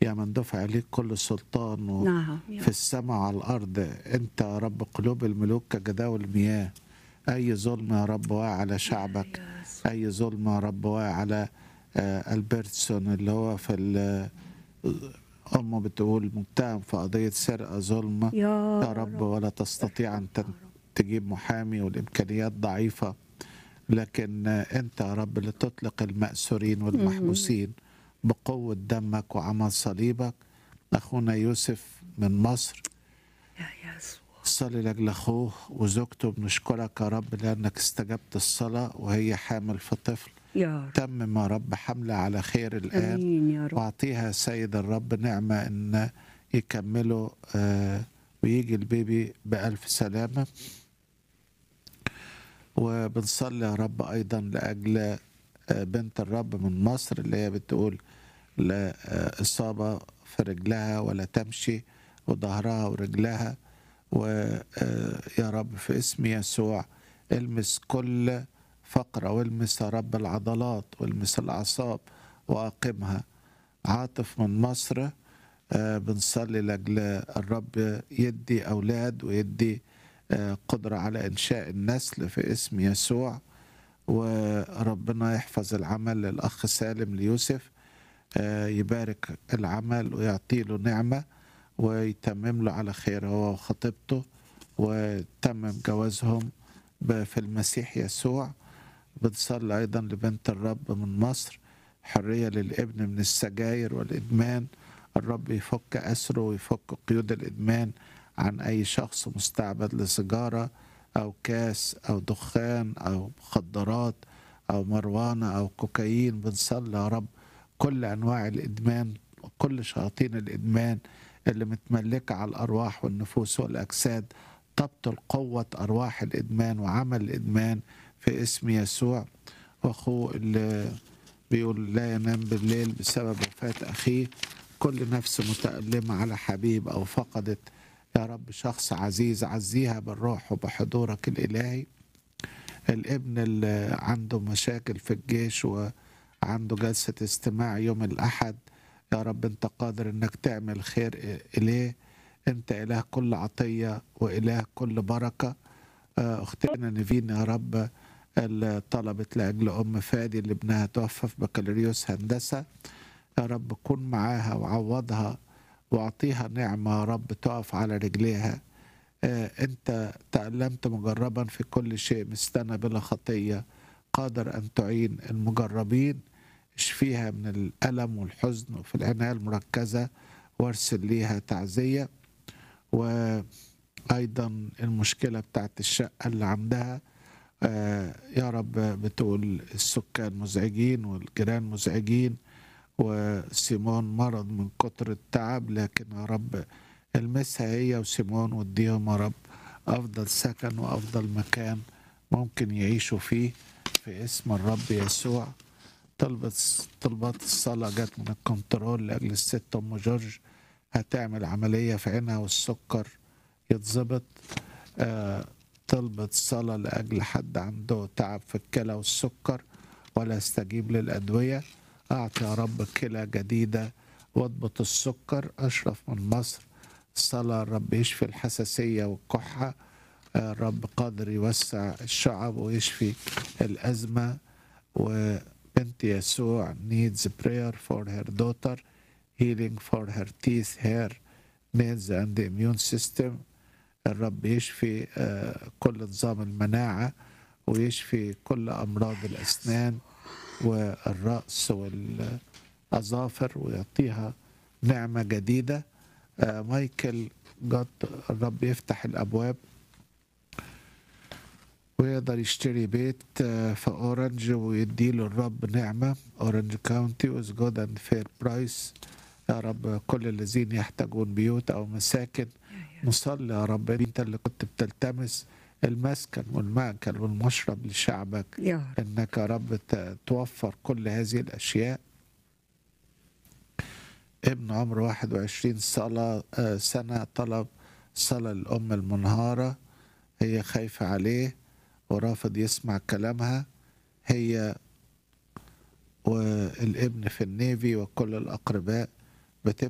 يا من دفع عليك كل سلطان و... نعم يا في السماء وعلى الأرض أنت يا رب قلوب الملوك كجداول المياه أي ظلم يا رب واقع على شعبك أي ظلم يا رب واقع على آه، البرتسون اللي هو في ال- أمه بتقول متهم في قضية سرقة ظلم يا, يا رب ولا تستطيع أن تن- تجيب محامي والإمكانيات ضعيفة لكن آه، أنت يا رب اللي تطلق المأسورين والمحبوسين بقوة دمك وعمل صليبك أخونا يوسف من مصر يا يسوع صلي لاجل اخوه وزوجته بنشكرك يا رب لانك استجبت الصلاه وهي حامل في طفل يا رب تمم يا رب حمله على خير الان امين يا رب واعطيها سيد الرب نعمه ان يكملوا آه ويجي البيبي بألف سلامة وبنصلي يا رب أيضا لأجل آه، بنت الرب من مصر اللي هي بتقول لا آه، إصابة في رجلها ولا تمشي وظهرها ورجلها ويا رب في اسم يسوع المس كل فقرة والمس يا رب العضلات والمس الأعصاب وأقمها عاطف من مصر آه، بنصلي لاجل الرب يدي اولاد ويدي آه، قدره على انشاء النسل في اسم يسوع وربنا يحفظ العمل للاخ سالم ليوسف آه، يبارك العمل ويعطي له نعمه ويتمم له على خير هو وخطيبته وتمم جوازهم ب- في المسيح يسوع بنصلي ايضا لبنت الرب من مصر حريه للابن من السجاير والادمان الرب يفك أسره ويفك قيود الإدمان عن أي شخص مستعبد لسيجارة أو كاس أو دخان أو مخدرات أو مروانة أو كوكايين بنصلي يا رب كل أنواع الإدمان وكل شياطين الإدمان اللي متملكة على الأرواح والنفوس والأجساد تبطل قوة أرواح الإدمان وعمل الإدمان في اسم يسوع وأخوه اللي بيقول لا ينام بالليل بسبب وفاة أخيه كل نفس متألمة على حبيب أو فقدت يا رب شخص عزيز عزيها بالروح وبحضورك الإلهي الابن اللي عنده مشاكل في الجيش وعنده جلسة استماع يوم الأحد يا رب أنت قادر أنك تعمل خير إليه أنت إله كل عطية وإله كل بركة آه، أختنا نيفين يا رب اللي طلبت لأجل أم فادي اللي ابنها توفى في بكالوريوس هندسة يا رب كن معاها وعوضها واعطيها نعمة يا رب تقف على رجليها آه، انت تألمت مجربا في كل شيء مستنى بلا خطية قادر ان تعين المجربين اشفيها من الألم والحزن وفي العناية المركزة وارسل ليها تعزية وأيضا المشكلة بتاعت الشقة اللي عندها آه، يا رب بتقول السكان مزعجين والجيران مزعجين وسيمون مرض من كتر التعب لكن يا رب المسها هي وسيمون واديهم يا رب افضل سكن وافضل مكان ممكن يعيشوا فيه في اسم الرب يسوع طلبت طلبات الصلاة جت من الكنترول لأجل الست أم جورج هتعمل عملية في عينها والسكر يتظبط آه طلبت صلاة لأجل حد عنده تعب في الكلى والسكر ولا يستجيب للأدوية أعطي يا رب كلى جديدة واضبط السكر أشرف من مصر صلاة الرب يشفي الحساسية والكحة آه، الرب قادر يوسع الشعب ويشفي الأزمة وبنت يسوع needs prayer for her daughter healing for her teeth hair nails and the immune system الرب يشفي آه، كل نظام المناعة ويشفي كل أمراض الأسنان والرأس والأظافر ويعطيها نعمة جديدة آه، مايكل جد الرب يفتح الأبواب ويقدر يشتري بيت آه، في أورنج ويديله الرب نعمة أورنج كاونتي was good and fair price يا رب كل الذين يحتاجون بيوت أو مساكن نصلي يا رب أنت اللي كنت بتلتمس المسكن والمأكل والمشرب لشعبك يا رب انك يا رب ت- توفر كل هذه الاشياء ابن عمر 21 صلاة آه، سنة طلب صلاة الأم المنهارة هي خايفة عليه ورافض يسمع كلامها هي والابن في النيفي وكل الأقرباء بتبكي